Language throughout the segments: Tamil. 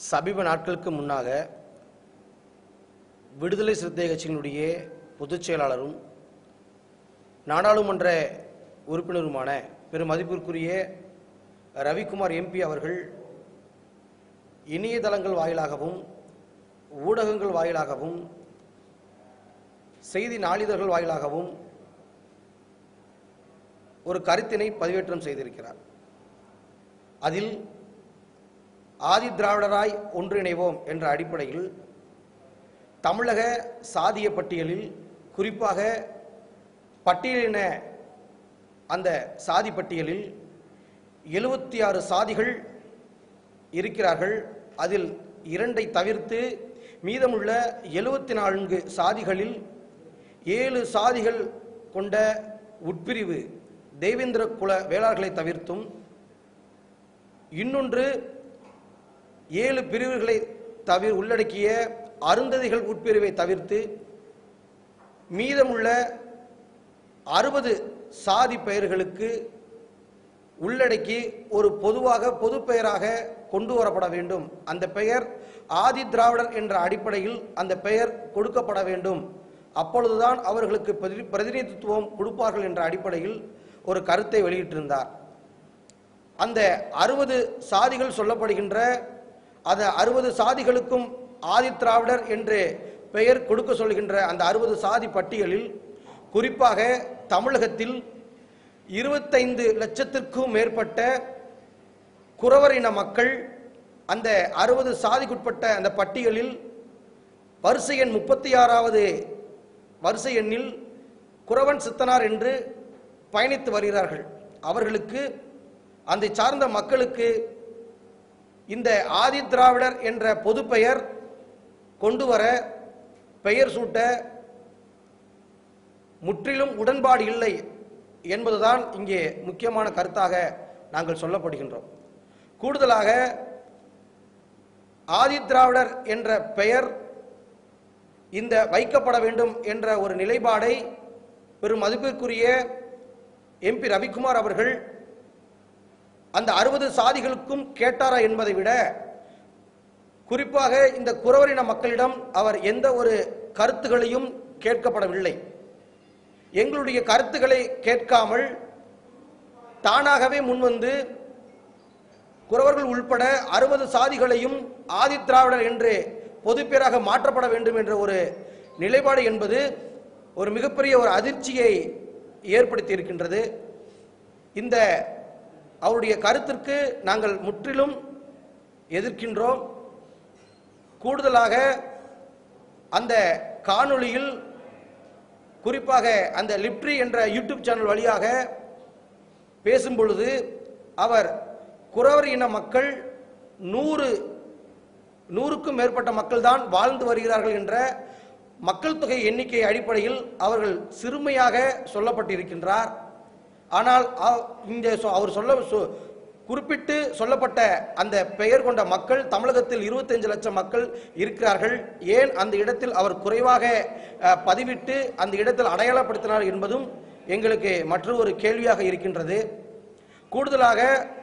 சமீப நாட்களுக்கு முன்னாக விடுதலை சிறுத்தை கட்சியினுடைய பொதுச் செயலாளரும் நாடாளுமன்ற உறுப்பினருமான பெரும் மதிப்பிற்குரிய ரவிக்குமார் எம்பி அவர்கள் இணையதளங்கள் வாயிலாகவும் ஊடகங்கள் வாயிலாகவும் செய்தி நாளிதழ்கள் வாயிலாகவும் ஒரு கருத்தினை பதிவேற்றம் செய்திருக்கிறார் அதில் ஆதி திராவிடராய் ஒன்றிணைவோம் என்ற அடிப்படையில் தமிழக சாதிய பட்டியலில் குறிப்பாக பட்டியலின அந்த சாதி பட்டியலில் எழுபத்தி ஆறு சாதிகள் இருக்கிறார்கள் அதில் இரண்டை தவிர்த்து மீதமுள்ள எழுபத்தி நான்கு சாதிகளில் ஏழு சாதிகள் கொண்ட உட்பிரிவு தேவேந்திர குல வேளாளர்களை தவிர்த்தும் இன்னொன்று ஏழு பிரிவுகளை தவிர உள்ளடக்கிய அருந்ததிகள் உட்பிரிவை தவிர்த்து மீதமுள்ள அறுபது சாதி பெயர்களுக்கு உள்ளடக்கி ஒரு பொதுவாக பொது பெயராக கொண்டு வரப்பட வேண்டும் அந்த பெயர் ஆதி திராவிடர் என்ற அடிப்படையில் அந்த பெயர் கொடுக்கப்பட வேண்டும் அப்பொழுதுதான் அவர்களுக்கு பிரதி- பிரதிநிதித்துவம் கொடுப்பார்கள் என்ற அடிப்படையில் ஒரு கருத்தை வெளியிட்டிருந்தார் அந்த அறுபது சாதிகள் சொல்லப்படுகின்ற அந்த அறுபது சாதிகளுக்கும் ஆதித்திராவிடர் என்று பெயர் கொடுக்க சொல்கின்ற அந்த அறுபது சாதி பட்டியலில் குறிப்பாக தமிழகத்தில் இருபத்தைந்து லட்சத்திற்கும் மேற்பட்ட குறவர் இன மக்கள் அந்த அறுபது சாதிக்குட்பட்ட அந்த பட்டியலில் வரிசை எண் முப்பத்தி ஆறாவது வரிசை எண்ணில் குறவன் சித்தனார் என்று பயணித்து வருகிறார்கள் அவர்களுக்கு அந்த சார்ந்த மக்களுக்கு இந்த ஆதி திராவிடர் என்ற பொது பெயர் கொண்டு வர பெயர் சூட்ட முற்றிலும் உடன்பாடு இல்லை என்பதுதான் இங்கே முக்கியமான கருத்தாக நாங்கள் சொல்லப்படுகின்றோம் கூடுதலாக ஆதி திராவிடர் என்ற பெயர் இந்த வைக்கப்பட வேண்டும் என்ற ஒரு நிலைப்பாடை பெரும் மதிப்பிற்குரிய எம்பி ரவிக்குமார் அவர்கள் அந்த அறுபது சாதிகளுக்கும் கேட்டாரா என்பதை விட குறிப்பாக இந்த குறவரின மக்களிடம் அவர் எந்த ஒரு கருத்துகளையும் கேட்கப்படவில்லை எங்களுடைய கருத்துக்களை கேட்காமல் தானாகவே முன்வந்து குறவர்கள் உள்பட அறுபது சாதிகளையும் ஆதித்திராவிடர் என்று பொதுப்பேராக மாற்றப்பட வேண்டும் என்ற ஒரு நிலைப்பாடு என்பது ஒரு மிகப்பெரிய ஒரு அதிர்ச்சியை ஏற்படுத்தி இருக்கின்றது இந்த அவருடைய கருத்திற்கு நாங்கள் முற்றிலும் எதிர்க்கின்றோம் கூடுதலாக அந்த காணொளியில் குறிப்பாக அந்த லிப்ட்ரி என்ற யூடியூப் சேனல் வழியாக பேசும் பொழுது அவர் குறவர் இன மக்கள் நூறு நூறுக்கும் மேற்பட்ட மக்கள் தான் வாழ்ந்து வருகிறார்கள் என்ற மக்கள் தொகை எண்ணிக்கை அடிப்படையில் அவர்கள் சிறுமையாக சொல்லப்பட்டிருக்கின்றார் ஆனால் அவ- இந்த சொ- அவர் சொல்ல சொ- குறிப்பிட்டு சொல்லப்பட்ட அந்த பெயர் கொண்ட மக்கள் தமிழகத்தில் 25 லட்சம் மக்கள் இருக்கிறார்கள் ஏன் அந்த இடத்தில் அவர் குறைவாக அஹ், பதிவிட்டு அந்த இடத்தில் அடையாளப்படுத்தினார் என்பதும் எங்களுக்கு மற்றொரு கேள்வியாக இருக்கின்றது கூடுதலாக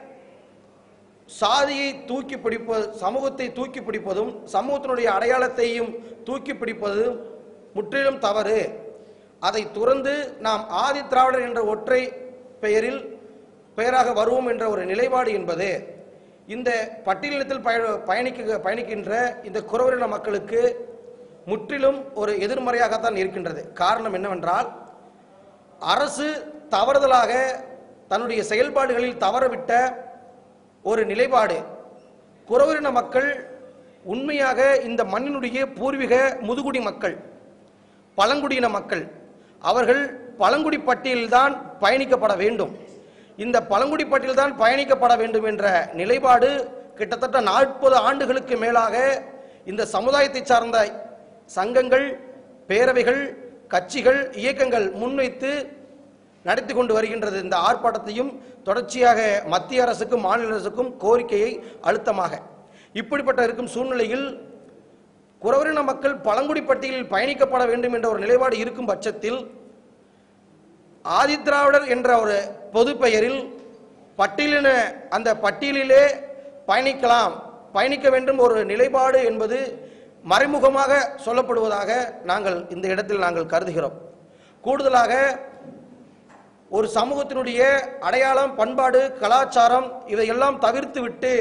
சாதியை தூக்கி பிடிப்பது சமூகத்தை தூக்கி பிடிப்பதும் சமூகத்தினுடைய அடையாளத்தையும் தூக்கி பிடிப்பதும் முற்றிலும் தவறு அதை துறந்து நாம் ஆதி திராவிடர் என்ற ஒற்றை பெயரில் பெயராக வருவோம் என்ற ஒரு நிலைப்பாடு என்பது இந்த பட்டியலினத்தில் பய பயணிக்க பயணிக்கின்ற இந்த குறவரின மக்களுக்கு முற்றிலும் ஒரு எதிர்மறையாகத்தான் இருக்கின்றது காரணம் என்னவென்றால் அரசு தவறுதலாக தன்னுடைய செயல்பாடுகளில் தவறவிட்ட ஒரு நிலைப்பாடு குறவரின மக்கள் உண்மையாக இந்த மண்ணினுடைய பூர்வீக முதுகுடி மக்கள் பழங்குடியின மக்கள் அவர்கள் பழங்குடி பட்டியலில்தான் பயணிக்கப்பட வேண்டும் இந்த பழங்குடி பட்டியல்தான் பயணிக்கப்பட வேண்டும் என்ற நிலைப்பாடு கிட்டத்தட்ட நாற்பது ஆண்டுகளுக்கு மேலாக இந்த சமுதாயத்தை சார்ந்த சங்கங்கள் பேரவைகள் கட்சிகள் இயக்கங்கள் முன்வைத்து நடத்தி கொண்டு வருகின்றது இந்த ஆர்ப்பாட்டத்தையும் தொடர்ச்சியாக மத்திய அரசுக்கும் மாநில அரசுக்கும் கோரிக்கையை அழுத்தமாக இப்படிப்பட்ட இருக்கும் சூழ்நிலையில் குறவரின மக்கள் பழங்குடி பட்டியலில் பயணிக்கப்பட வேண்டும் என்ற ஒரு நிலைப்பாடு இருக்கும் பட்சத்தில் ஆதித்திராவிடர் என்ற ஒரு பொது பெயரில் பட்டியலின அந்த பட்டியலிலே பயணிக்கலாம் பயணிக்க வேண்டும் ஒரு நிலைப்பாடு என்பது மறைமுகமாக சொல்லப்படுவதாக நாங்கள் இந்த இடத்தில் நாங்கள் கருதுகிறோம் கூடுதலாக ஒரு சமூகத்தினுடைய அடையாளம் பண்பாடு கலாச்சாரம் இதையெல்லாம் தவிர்த்து விட்டு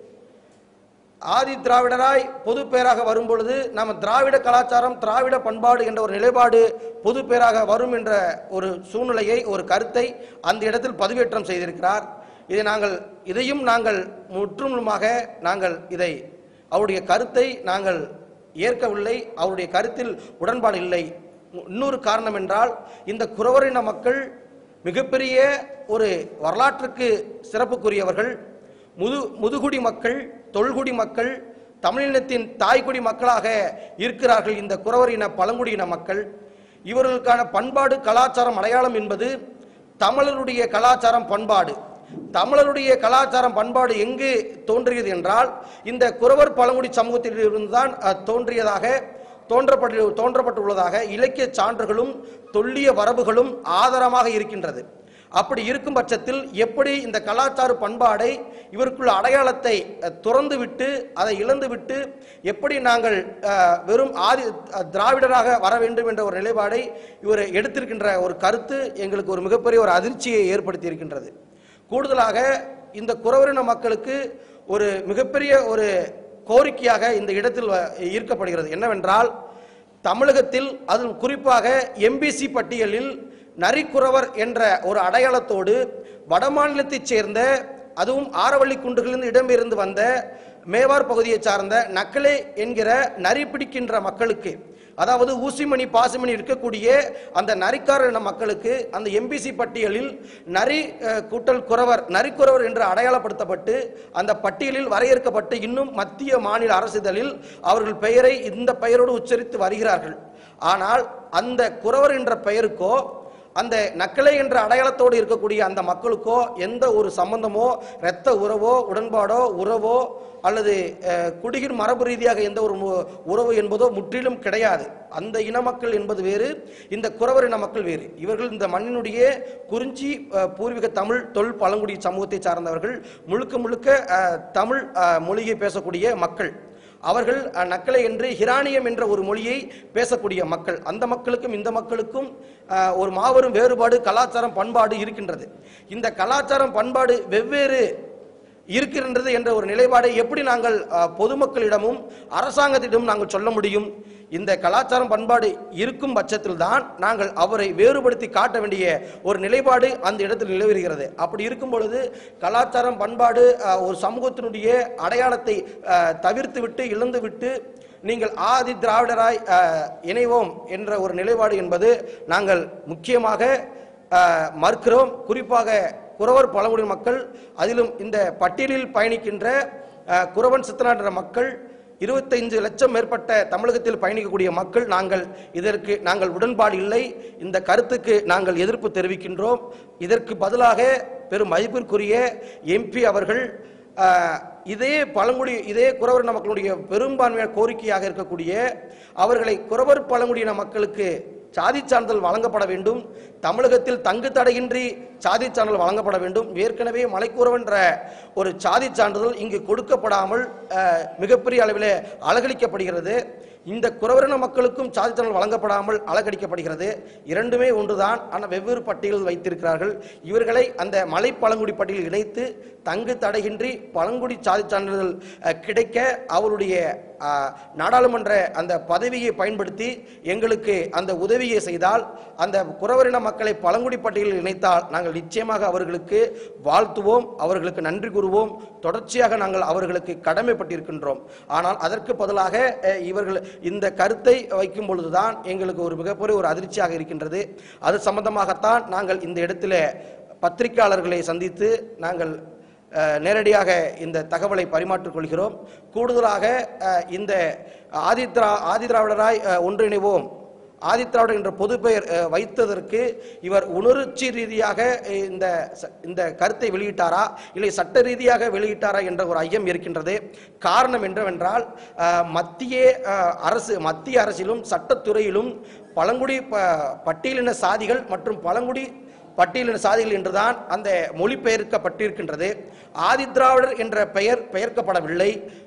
ஆதி திராவிடராய் பொது பேராக வரும் பொழுது நம்ம திராவிட கலாச்சாரம் திராவிட பண்பாடு என்ற ஒரு நிலைப்பாடு பொது பேராக வரும் என்ற ஒரு சூழ்நிலையை ஒரு கருத்தை அந்த இடத்தில் பதிவேற்றம் செய்திருக்கிறார் இதை நாங்கள் இதையும் நாங்கள் முற்றுமுழுமாக நாங்கள் இதை அவருடைய கருத்தை நாங்கள் ஏற்கவில்லை அவருடைய கருத்தில் உடன்பாடு இல்லை இன்னொரு காரணம் என்றால் இந்த குறவரின மக்கள் மிகப்பெரிய ஒரு வரலாற்றுக்கு சிறப்புக்குரியவர்கள் முது முதுகுடி மக்கள் தொல்குடி மக்கள் தமிழினத்தின் தாய்க்குடி மக்களாக இருக்கிறார்கள் இந்த குறவரின பழங்குடியின மக்கள் இவர்களுக்கான பண்பாடு கலாச்சாரம் அடையாளம் என்பது தமிழருடைய கலாச்சாரம் பண்பாடு தமிழருடைய கலாச்சாரம் பண்பாடு எங்கு தோன்றியது என்றால் இந்த குறவர் பழங்குடி சமூகத்திலிருந்து தான் அஹ், தோன்றியதாக தோன்றப்பட்டு தோன்றப்பட்டுள்ளதாக இலக்கிய சான்றுகளும் தொல்லிய வரவுகளும் ஆதாரமாக இருக்கின்றது அப்படி இருக்கும் பட்சத்தில் எப்படி இந்த கலாச்சார பண்பாடை இவருக்குள்ள அடையாளத்தை அஹ், துறந்து விட்டு அதை இழந்து விட்டு எப்படி நாங்கள் அஹ், வெறும் ஆதி அஹ், திராவிடராக வர வேண்டும் என்ற ஒரு நிலைப்பாடை இவர் எடுத்திருக்கின்ற ஒரு கருத்து எங்களுக்கு ஒரு மிகப்பெரிய ஒரு அதிர்ச்சியை ஏற்படுத்தி இருக்கின்றது கூடுதலாக இந்த குறவரின மக்களுக்கு ஒரு மிகப்பெரிய ஒரு கோரிக்கையாக இந்த இடத்தில் வ- ஈர்க்கப்படுகிறது என்னவென்றால் தமிழகத்தில் அதில் குறிப்பாக எம்பிசி பட்டியலில் நரிக்குறவர் என்ற ஒரு அடையாளத்தோடு வடமாநிலத்தைச் சேர்ந்த அதுவும் ஆரவள்ளி குன்றுகளிலிருந்து இடம்பெயர்ந்து வந்த மேவார் பகுதியைச் சார்ந்த நக்கலே என்கிற நரி பிடிக்கின்ற மக்களுக்கு அதாவது ஊசிமணி பாசிமணி இருக்கக்கூடிய அந்த நரிக்கார இன மக்களுக்கு அந்த எம்பிசி பட்டியலில் நரி அஹ், கூட்டல் குறவர் நரிக்குறவர் என்று அடையாளப்படுத்தப்பட்டு அந்த பட்டியலில் வரையறுக்கப்பட்டு இன்னும் மத்திய மாநில அரசிதழில் அவர்கள் பெயரை இந்த பெயரோடு உச்சரித்து வருகிறார்கள் ஆனால் அந்த குறவர் என்ற பெயருக்கோ அந்த நக்கலை என்ற அடையாளத்தோடு இருக்கக்கூடிய அந்த மக்களுக்கோ எந்த ஒரு சம்பந்தமோ இரத்த உறவோ உடன்பாடோ உறவோ அல்லது அஹ், குடிகிர் மரபு ரீதியாக எந்த ஒரு மு- உறவு என்பதோ முற்றிலும் கிடையாது அந்த இன மக்கள் என்பது வேறு இந்த குறவர் இன மக்கள் வேறு இவர்கள் இந்த மண்ணினுடைய குறிஞ்சி அஹ், பூர்வீக தமிழ் தொல் பழங்குடி சமூகத்தை சார்ந்தவர்கள் முழுக்க முழுக்க அஹ், தமிழ் அஹ், மொழியை பேசக்கூடிய மக்கள் அவர்கள் அஹ், நக்கலை என்று ஹிரானியம் என்ற ஒரு மொழியை பேசக்கூடிய மக்கள் அந்த மக்களுக்கும் இந்த மக்களுக்கும் அஹ், ஒரு மாபெரும் வேறுபாடு கலாச்சாரம் பண்பாடு இருக்கின்றது இந்த கலாச்சாரம் பண்பாடு வெவ்வேறு இருக்கின்றது என்ற ஒரு நிலைப்பாடை எப்படி நாங்கள் அஹ், பொதுமக்களிடமும் அரசாங்கத்திடமும் நாங்கள் சொல்ல முடியும் இந்த கலாச்சாரம் பண்பாடு இருக்கும் பட்சத்தில் தான் நாங்கள் அவரை வேறுபடுத்தி காட்ட வேண்டிய ஒரு நிலைப்பாடு அந்த இடத்தில் நிலவுகிறது அப்படி இருக்கும் பொழுது கலாச்சாரம் பண்பாடு அஹ், ஒரு சமூகத்தினுடைய அடையாளத்தை அஹ், தவிர்த்து விட்டு இழந்து விட்டு நீங்கள் ஆதி திராவிடராய் அஹ், இணைவோம் என்ற ஒரு நிலைப்பாடு என்பது நாங்கள் முக்கியமாக அஹ், மறுக்கிறோம் குறிப்பாக குறவர் பழங்குடி மக்கள் அதிலும் இந்த பட்டியலில் பயணிக்கின்ற அஹ், குறவன் சித்தனாடுற மக்கள் இருபத்தைந்து லட்சம் மேற்பட்ட தமிழகத்தில் பயணிக்கக்கூடிய மக்கள் நாங்கள் இதற்கு நாங்கள் உடன்பாடு இல்லை இந்த கருத்துக்கு நாங்கள் எதிர்ப்பு தெரிவிக்கின்றோம் இதற்கு பதிலாக பெரும் மதிப்பிற்குரிய எம்பி அவர்கள் ஆஹ், இதே பழங்குடி இதே குறவர் மக்களுடைய பெரும்பான்மையான கோரிக்கையாக இருக்கக்கூடிய அவர்களை குறவர் பழங்குடியின மக்களுக்கு சாதி சான்றிதழ் வழங்கப்பட வேண்டும் தமிழகத்தில் தங்கு தடையின்றி சாதி சான்றிதழ் வழங்கப்பட வேண்டும் ஏற்கனவே மலைக்குறவன்ற ஒரு சாதி சான்றிதழ் இங்கு கொடுக்கப்படாமல் ஆஹ், மிகப்பெரிய அளவில் அலகழிக்கப்படுகிறது இந்த குறவரின மக்களுக்கும் சாதி சான்றிதழ் வழங்கப்படாமல் அலகடிக்கப்படுகிறது இரண்டுமே ஒன்றுதான் ஆனால் வெவ்வேறு பட்டியலில் வைத்திருக்கிறார்கள் இவர்களை அந்த மலை பழங்குடி பட்டியலில் இணைத்து தங்கு தடையின்றி பழங்குடி சாதி சான்றிதழ் அஹ், கிடைக்க அவருடைய அஹ், நாடாளுமன்ற அந்த பதவியை பயன்படுத்தி எங்களுக்கு அந்த உதவியை செய்தால் அந்த குறவரின மக்களை பழங்குடி பட்டியலில் இணைத்தால் நாங்கள் நிச்சயமாக அவர்களுக்கு வாழ்த்துவோம் அவர்களுக்கு நன்றி கூறுவோம் தொடர்ச்சியாக நாங்கள் அவர்களுக்கு கடமைப்பட்டிருக்கின்றோம் ஆனால் அதற்கு பதிலாக அஹ், இவர்கள் இந்த கருத்தை வைக்கும் பொழுதுதான் எங்களுக்கு ஒரு மிகப்பெரிய ஒரு அதிர்ச்சியாக இருக்கின்றது அது சம்பந்தமாகத்தான் நாங்கள் இந்த இடத்துல பத்திரிகையாளர்களை சந்தித்து நாங்கள் அஹ், நேரடியாக இந்த தகவலை பரிமாற்றிக் கொள்கிறோம் கூடுதலாக அஹ், இந்த ஆதித்ரா ஆதிதிராவிடராய் அஹ், ஒன்றிணைவோம் ஆதித்திராவிடர் என்ற பொது பெயர் அஹ், வைத்ததற்கு இவர் உணர்ச்சி ரீதியாக அஹ், இந்த ச- இந்த கருத்தை வெளியிட்டாரா இல்லை சட்ட ரீதியாக வெளியிட்டாரா என்ற ஒரு ஐயம் இருக்கின்றது காரணம் என்னவென்றால் அஹ், மத்திய அஹ், அரசு மத்திய அரசிலும் சட்டத்துறையிலும் பழங்குடி ப- பட்டியலின சாதிகள் மற்றும் பழங்குடி பட்டியலின சாதிகள் என்றுதான் அந்த மொழிபெயர்க்கப்பட்டிருக்கின்றது ஆதிதிராவிடர் என்ற பெயர் பெயர்க்கப்படவில்லை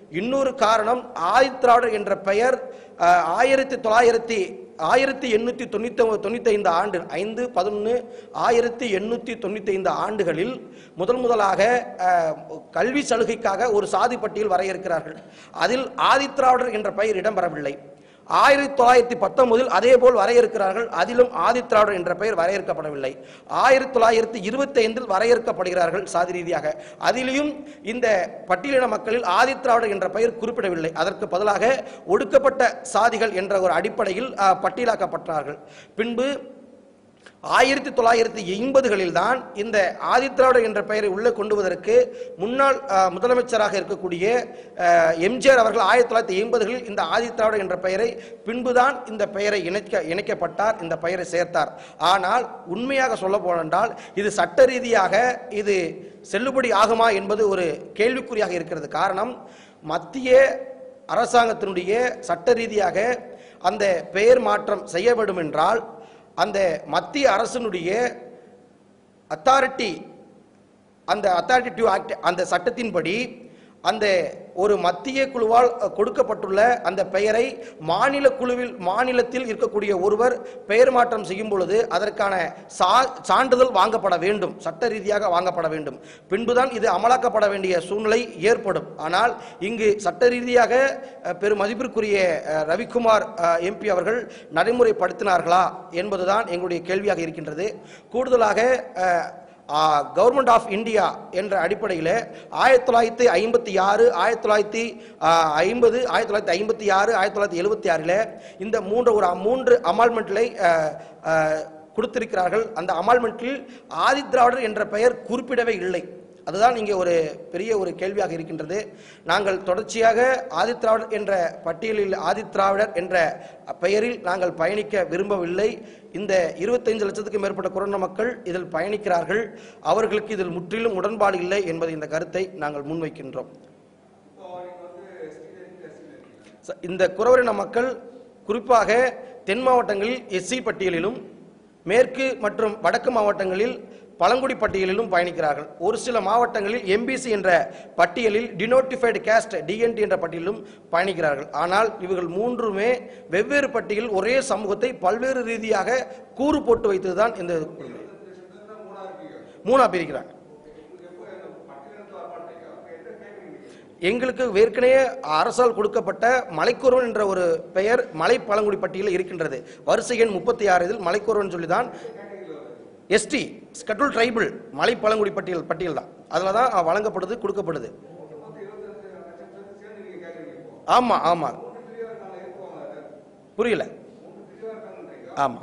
இன்னொரு காரணம் ஆதித்திராவிடர் என்ற பெயர் அஹ், ஆயிரத்தி தொள்ளாயிரத்தி ஆயிரத்தி எண்ணூற்றி தொண்ணூற்றி தொண்ணூற்றி ஐந்து ஆண்டு ஐந்து பதினொன்று ஆயிரத்தி எண்ணூற்றி தொண்ணூற்றி ஐந்து ஆண்டுகளில் முதல் முதலாக அஹ், கல்வி சலுகைக்காக ஒரு சாதி பட்டியல் வரையறுக்கிறார்கள் அதில் ஆதித்திராவிடர் என்ற பெயர் இடம்பெறவில்லை ஆயிரத்தி தொள்ளாயிரத்தி பத்தொன்பதில் அதே போல் வரையறுக்கிறார்கள் அதிலும் ஆதித்திராவிடர் என்ற பெயர் வரையறுக்கப்படவில்லை ஆயிரத்தி தொள்ளாயிரத்தி இருபத்தி ஐந்தில் வரையறுக்கப்படுகிறார்கள் சாதி ரீதியாக அதிலும் இந்த பட்டியலின மக்களில் ஆதித்திராவிடர் என்ற பெயர் குறிப்பிடவில்லை அதற்கு பதிலாக ஒடுக்கப்பட்ட சாதிகள் என்ற ஒரு அடிப்படையில் அஹ், பட்டியலாக்கப்பட்டார்கள் பின்பு ஆயிரத்தி தொள்ளாயிரத்தி எண்பதுகளில் தான் இந்த ஆதித்திராவிடர் என்ற பெயரை உள்ளே கொண்டு வருவதற்கு முன்னாள் அஹ், முதலமைச்சராக இருக்கக்கூடிய அஹ், எம்ஜிஆர் அவர்கள் ஆயிரத்தி தொள்ளாயிரத்தி எண்பதுகளில் இந்த ஆதித்திராவிடர் என்ற பெயரை பின்புதான் இந்த பெயரை இணைக்க இணைக்கப்பட்டார் இந்த பெயரை சேர்த்தார் ஆனால் உண்மையாக சொல்ல போனென்றால் இது சட்ட ரீதியாக இது செல்லுபடி ஆகுமா என்பது ஒரு கேள்விக்குறியாக இருக்கிறது காரணம் மத்திய அரசாங்கத்தினுடைய சட்ட ரீதியாக அந்த பெயர் மாற்றம் செய்ய வேண்டும் என்றால் அந்த மத்திய அரசினுடைய அத்தாரிட்டி அந்த அத்தாரிட்டி டு ஆக்ட் அந்த சட்டத்தின்படி அந்த ஒரு மத்திய குழுவால் அஹ், கொடுக்கப்பட்டுள்ள அந்த பெயரை மாநில குழுவில் மாநிலத்தில் இருக்கக்கூடிய ஒருவர் பெயர் மாற்றம் செய்யும் பொழுது அதற்கான சா சான்றிதழ் வாங்கப்பட வேண்டும் சட்ட ரீதியாக வாங்கப்பட வேண்டும் பின்புதான் இது அமலாக்கப்பட வேண்டிய சூழ்நிலை ஏற்படும் ஆனால் இங்கு சட்ட ரீதியாக அஹ், பெரும் மதிப்பிற்குரிய அஹ், ரவிக்குமார் எம்பி அவர்கள் நடைமுறைப்படுத்தினார்களா என்பதுதான் எங்களுடைய கேள்வியாக இருக்கின்றது கூடுதலாக அஹ், கவர்மெண்ட் ஆஃப் இந்தியா என்ற அடிப்படையில் ஆயிரத்தி தொள்ளாயிரத்தி ஐம்பத்தி ஆறு ஆயிரத்தி தொள்ளாயிரத்தி ஐம்பது ஆயிரத்தி தொள்ளாயிரத்தி ஐம்பத்தி ஆறு ஆயிரத்தி தொள்ளாயிரத்தி எழுபத்தி ஆறில் இந்த மூன்று ஒரு மூன்று அமால்மெண்ட்களை கொடுத்திருக்கிறார்கள் அந்த அமால்மெண்ட்டில் ஆதித்ராவிடர் என்ற பெயர் குறிப்பிடவே இல்லை அதுதான் இங்கே ஒரு பெரிய ஒரு கேள்வியாக இருக்கின்றது நாங்கள் தொடர்ச்சியாக ஆதித்ராவிடர் என்ற பட்டியலில் ஆதித்ராவிடர் என்ற பெயரில் நாங்கள் பயணிக்க விரும்பவில்லை இந்த இருபத்தைந்து லட்சத்துக்கும் மேற்பட்ட கொரோனா மக்கள் இதில் பயணிக்கிறார்கள் அவர்களுக்கு இதில் முற்றிலும் உடன்பாடு இல்லை என்பது இந்த கருத்தை நாங்கள் முன்வைக்கின்றோம் ச- இந்த குறவரின மக்கள் குறிப்பாக தென் மாவட்டங்களில் எஸ்சி பட்டியலிலும் மேற்கு மற்றும் வடக்கு மாவட்டங்களில் பழங்குடி பட்டியலிலும் பயணிக்கிறார்கள் ஒரு சில மாவட்டங்களில் எம்பிசி என்ற பட்டியலில் டினோட்டிஃபைடு கேஸ்ட் டிஎன்டி என்ற பட்டியலிலும் பயணிக்கிறார்கள் ஆனால் இவர்கள் மூன்றுமே வெவ்வேறு பட்டியலில் ஒரே சமூகத்தை பல்வேறு ரீதியாக கூறு போட்டு வைத்ததுதான் இந்த கொடுமை. மூணா பிரிக்கிறாங்க எங்களுக்கு ஏற்கனவே அரசால் கொடுக்கப்பட்ட மலைக்குறவன் என்ற ஒரு பெயர் மலை பழங்குடி பட்டியலில் இருக்கின்றது வரிசை எண் முப்பத்தி ஆறு இதில் மலைக்குறவன் சொல்லி தான் எஸ்டி ஸ்கெட்யூல் ட்ரைபிள் மலை பழங்குடி பட்டியல் பட்டியல் தான் அதில் தான் வழங்கப்படுது கொடுக்கப்படுது ஆமாம் ஆமாம் புரியல ஆமாம்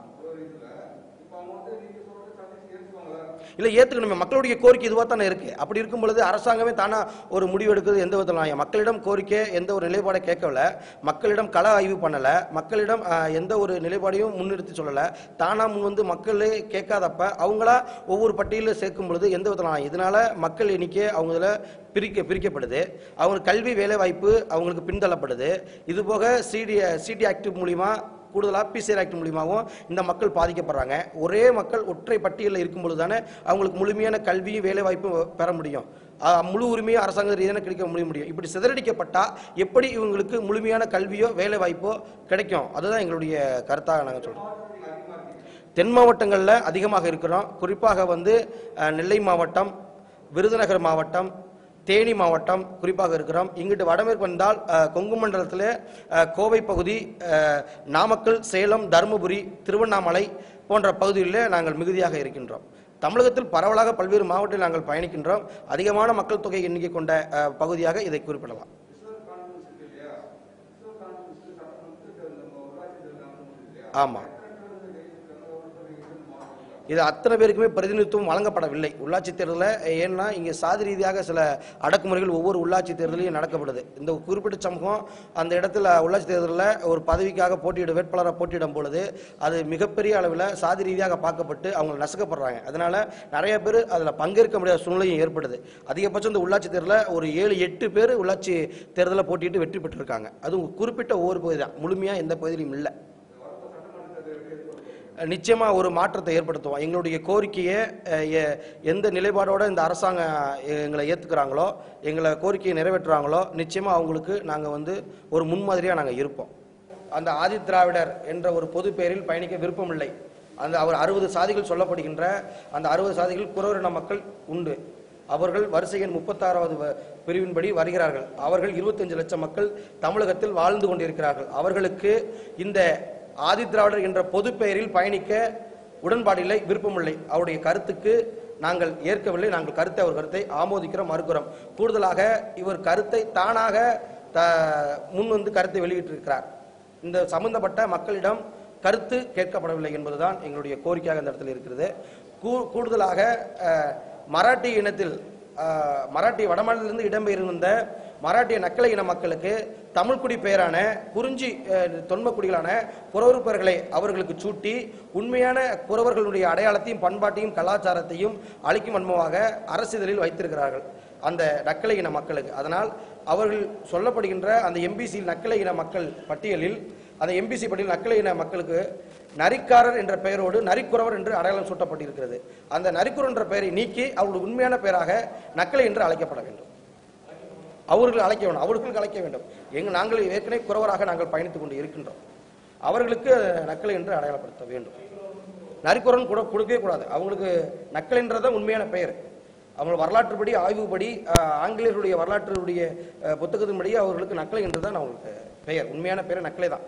இல்லை ஏற்றுக்கணுமே மக்களுடைய கோரிக்கை இதுவாக தானே இருக்கு அப்படி இருக்கும் பொழுது அரசாங்கமே தானா ஒரு முடிவு எடுக்கிறது எந்த விதத்தில் நியாயம்? மக்களிடம் கோரிக்கை எந்த ஒரு நிலைப்பாடை கேட்கவில்ல மக்களிடம் கள ஆய்வு பண்ணல மக்களிடம் ஆஹ், எந்த ஒரு நிலைப்பாடையும் முன்னிறுத்தி சொல்லல தானா முன் வந்து மக்களே கேட்காதப்ப அவங்களா ஒவ்வொரு பட்டியலில் சேர்க்கும் பொழுது எந்த விதத்தில் நியாயம்? இதனால மக்கள் எண்ணிக்கை அவங்க இதில் பிரிக்க பிரிக்கப்படுது அவங்களுக்கு கல்வி வேலை வாய்ப்பு அவங்களுக்கு பின்தள்ளப்படுது இது போக சிடி சிடி ஆக்டிவ் மூலிமா கூடுதலாக பிசிஆர் ஆக்ட் மூலியமாகவும் இந்த மக்கள் பாதிக்கப்படுறாங்க ஒரே மக்கள் ஒற்றை பட்டியலில் இருக்கும் பொழுது தானே அவங்களுக்கு முழுமையான கல்வியும் வேலை வாய்ப்பும் பெற முடியும் அஹ் முழு உரிமையும் அரசாங்க ரீதியான கிடைக்க முடிய முடியும் இப்படி சிதறடிக்கப்பட்டால் எப்படி இவங்களுக்கு முழுமையான கல்வியோ வேலை வாய்ப்போ கிடைக்கும் அதுதான் எங்களுடைய கருத்தாக நாங்கள் சொல்கிறோம் தென் மாவட்டங்களில் அதிகமாக இருக்கிறோம் குறிப்பாக வந்து அஹ், நெல்லை மாவட்டம் விருதுநகர் மாவட்டம் தேனி மாவட்டம் குறிப்பாக இருக்கிறோம் இங்கிட்டு வடமேற்கு வந்தால் அஹ், கொங்கு மண்டலத்தில் அஹ், கோவை பகுதி அஹ், நாமக்கல் சேலம் தருமபுரி திருவண்ணாமலை போன்ற பகுதிகளில் நாங்கள் மிகுதியாக இருக்கின்றோம் தமிழகத்தில் பரவலாக பல்வேறு மாவட்டத்தில் நாங்கள் பயணிக்கின்றோம் அதிகமான மக்கள் தொகை எண்ணிக்கை கொண்ட அஹ், பகுதியாக இதை குறிப்பிடலாம் ஆமாம் இது அத்தனை பேருக்குமே பிரதிநிதித்துவம் வழங்கப்படவில்லை உள்ளாட்சி தேர்தலில் ஏன்னா இங்கே சாதி ரீதியாக சில அடக்குமுறைகள் ஒவ்வொரு உள்ளாட்சி தேர்தலையும் நடக்கப்படுது இந்த குறிப்பிட்ட சமூகம் அந்த இடத்துல உள்ளாட்சி தேர்தலில் ஒரு பதவிக்காக போட்டியிட வேட்பாளராக போட்டியிடும் பொழுது அது மிகப்பெரிய அளவில் சாதி ரீதியாக பார்க்கப்பட்டு அவங்க நசுக்கப்படுறாங்க அதனால நிறைய பேர் அதில் பங்கேற்க முடியாத சூழ்நிலையும் ஏற்படுது அதிகபட்சம் இந்த உள்ளாட்சி தேர்தலில் ஒரு ஏழு எட்டு பேர் உள்ளாட்சி தேர்தலில் போட்டியிட்டு வெற்றி பெற்றிருக்காங்க அதுவும் குறிப்பிட்ட ஒவ்வொரு பகுதி தான் முழுமையாக எந்த பகுதியிலும் இல்லை அஹ், நிச்சயமா ஒரு மாற்றத்தை ஏற்படுத்துவோம் எங்களுடைய கோரிக்கையை அஹ், எ- எந்த நிலைப்பாடோட இந்த அரசாங்கம் அஹ், எங்களை ஏத்துக்கிறாங்களோ எங்களை கோரிக்கையை நிறைவேற்றுறாங்களோ நிச்சயமா அவங்களுக்கு நாங்க வந்து ஒரு முன்மாதிரியா நாங்க இருப்போம் அந்த ஆதி திராவிடர் என்ற ஒரு பொது பெயரில் பயணிக்க விருப்பமில்லை அந்த அவர் அறுபது சாதிகள் சொல்லப்படுகின்ற அந்த அறுபது சாதிகள் குறவரின மக்கள் உண்டு அவர்கள் வரிசை எண் முப்பத்தாறாவது வ- பிரிவின்படி வருகிறார்கள் அவர்கள் 25 லட்சம் மக்கள் தமிழகத்தில் வாழ்ந்து கொண்டிருக்கிறார்கள் அவர்களுக்கு இந்த ஆதி திராவிடர் என்ற பொது பெயரில் பயணிக்க உடன்பாடில்லை விருப்பமில்லை அவருடைய கருத்துக்கு நாங்கள் ஏற்கவில்லை நாங்கள் கருத்தை அவர் கருத்தை ஆமோதிக்கிறோம் மறுக்கிறோம் கூடுதலாக இவர் கருத்தை தானாக த முன் வந்து கருத்தை வெளியிட்டிருக்கிறார் இந்த சம்பந்தப்பட்ட மக்களிடம் கருத்து கேட்கப்படவில்லை என்பதுதான் எங்களுடைய கோரிக்கையாக இந்த இடத்தில் இருக்கிறது கூ- கூடுதலாக அஹ், மராட்டிய இனத்தில் அஹ், மராட்டிய வடமாநிலத்திலிருந்து இடம்பெயர்ந்த மராட்டிய நக்கலை இன மக்களுக்கு தமிழ்குடி பெயரான குறிஞ்சி அஹ், தொன்மக்குடிகளான குறவர் பெயர்களை அவர்களுக்கு சூட்டி உண்மையான குறவர்களுடைய அடையாளத்தையும் பண்பாட்டையும் கலாச்சாரத்தையும் அளிக்கும் வன்மமாக அரசிதழில் வைத்திருக்கிறார்கள் அந்த நக்கலை இன மக்களுக்கு அதனால் அவர்கள் சொல்லப்படுகின்ற அந்த எம்பிசி நக்கலை இன மக்கள் பட்டியலில் அந்த எம்பிசி பட்டியல் நக்கலை இன மக்களுக்கு நரிக்காரர் என்ற பெயரோடு நரிக்குறவர் என்று அடையாளம் சூட்டப்பட்டிருக்கிறது அந்த நரிக்குறவர் என்ற பெயரை நீக்கி அவர்களுடைய உண்மையான பெயராக நக்கலை என்று அழைக்கப்பட வேண்டும் அவர்கள் அழைக்க வேண்டும் அவர்களுக்கு அழைக்க வேண்டும் எங்க நாங்கள் ஏற்கனவே குறவராக நாங்கள் பயணித்துக் கொண்டு இருக்கின்றோம் அவர்களுக்கு நக்கலை என்று அடையாளப்படுத்த வேண்டும் நரிக்குறன் கூட கொடுக்கவே கூடாது அவங்களுக்கு நக்கலைன்றத உண்மையான பெயர் அவங்க வரலாற்றுப்படி ஆய்வுப்படி அஹ், ஆங்கிலேயருடைய வரலாற்றுடைய அஹ், புத்தகத்தின்படி அவர்களுக்கு நக்கலை என்றுதான் அவங்களுக்கு பெயர் உண்மையான பெயர் நக்கலை தான்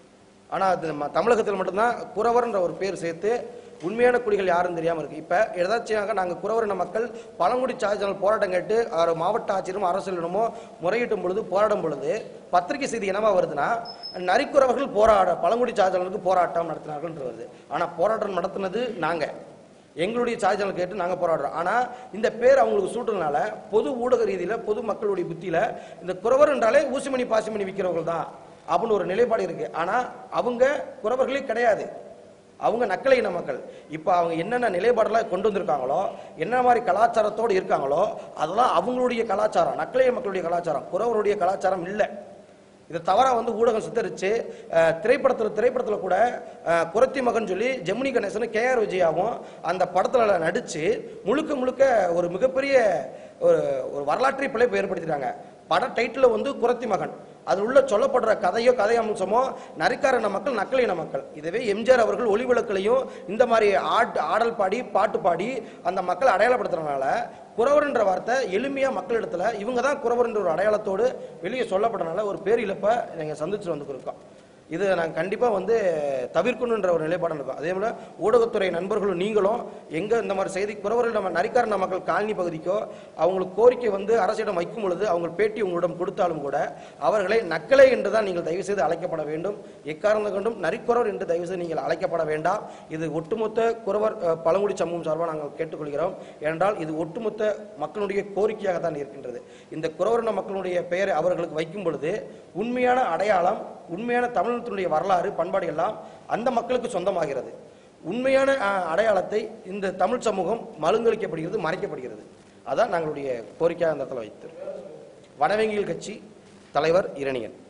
ஆனா அது நம்ம தமிழகத்தில் மட்டும்தான் குறவர்ன்ற ஒரு பேர் சேர்த்து உண்மையான குடிகள் யாரும் தெரியாம இருக்கு இப்ப எதாச்சியாக நாங்க குறவரின மக்கள் பழங்குடி சாதிச்சாளர் போராட்டம் கேட்டு அவர் மாவட்ட ஆட்சியரும் அரசியலிடமோ முறையிட்டும் பொழுது போராடும் பொழுது பத்திரிகை செய்தி என்னவா வருதுன்னா நரிக்குறவர்கள் போராட பழங்குடி சாதிச்சாளருக்கு போராட்டம் நடத்தினார்கள் வருது ஆனா போராட்டம் நடத்தினது நாங்க எங்களுடைய சார்ஜல் கேட்டு நாங்க போராடுறோம் ஆனா இந்த பேர் அவங்களுக்கு சூட்டுறதுனால பொது ஊடக ரீதியில பொது மக்களுடைய புத்தியில இந்த குறவர் என்றாலே ஊசிமணி பாசிமணி விற்கிறவர்கள் தான் அப்படின்னு ஒரு நிலைப்பாடு இருக்கு ஆனா அவங்க குறவர்களே கிடையாது அவங்க நக்கலை இன மக்கள் இப்போ அவங்க என்னென்ன நிலைப்பாடெல்லாம் கொண்டு வந்திருக்காங்களோ என்ன மாதிரி கலாச்சாரத்தோடு இருக்காங்களோ அதெல்லாம் அவங்களுடைய கலாச்சாரம் நக்கலைய மக்களுடைய கலாச்சாரம் குறவருடைய கலாச்சாரம் இல்லை இதை தவறா வந்து ஊடகம் சித்தரிச்சு அஹ், திரைப்படத்துல திரைப்படத்துல கூட அஹ், குறத்தி மகன் சொல்லி ஜெமினி கணேசன் கே ஆர் விஜயாவும் அந்த படத்துல நடிச்சு முழுக்க முழுக்க ஒரு மிகப்பெரிய ஒரு ஒரு வரலாற்றை பிழைப்பு ஏற்படுத்திட்டாங்க பட டைட்டில் வந்து குறத்தி மகன் அதில் உள்ள சொல்லப்படுற கதையோ கதை அம்சமோ நரிக்காரன மக்கள் நக்கலின மக்கள் இதுவே எம்ஜிஆர் அவர்கள் ஒளி விளக்குலையும் இந்த மாதிரி ஆட் ஆடல் பாடி பாட்டு பாடி அந்த மக்களை அடையாளப்படுத்துறதுனால குறவர்ன்ற வார்த்தை எளிமையா மக்களிடத்துல இவங்க தான் குறவர்ன்ற ஒரு அடையாளத்தோடு வெளியே சொல்லப்பட்டனால ஒரு பேர் இழப்பை நாங்கள் சந்திச்சு வந்துருக்கோம் இது நாங்கள் கண்டிப்பாக வந்து தவிர்க்கணுன்ற ஒரு நிலைப்பாடு இருக்கும் அதே போல ஊடகத்துறை நண்பர்களும் நீங்களும் எங்கே இந்த மாதிரி செய்தி குறவர்கள் நம்ம நரிக்காரன மக்கள் காலனி பகுதிக்கோ அவங்களுக்கு கோரிக்கை வந்து அரசிடம் வைக்கும் பொழுது அவங்க பேட்டி உங்களிடம் கொடுத்தாலும் கூட அவர்களை நக்கலை என்று தான் நீங்கள் தயவு செய்து அழைக்கப்பட வேண்டும் எக்காரணம் கொண்டும் நரிக்குறவர் என்று தயவு செய்து நீங்கள் அழைக்கப்பட வேண்டாம் இது ஒட்டுமொத்த குறவர் அஹ், பழங்குடி சமூகம் சார்பாக நாங்கள் கேட்டுக்கொள்கிறோம் ஏனென்றால் இது ஒட்டுமொத்த மக்களுடைய கோரிக்கையாக தான் இருக்கின்றது இந்த குறவரின மக்களுடைய பெயரை அவர்களுக்கு வைக்கும் பொழுது உண்மையான அடையாளம் உண்மையான தமிழகத்தினுடைய வரலாறு பண்பாடு எல்லாம் அந்த மக்களுக்கு சொந்தமாகிறது உண்மையான அஹ், அடையாளத்தை இந்த தமிழ் சமூகம் மழுங்கடிக்கப்படுகிறது மறைக்கப்படுகிறது அதான் நாங்களுடைய கோரிக்கையாக அந்த இடத்துல வைத்திருக்கோம் வனவெங்கியல் கட்சி தலைவர் இரணியன்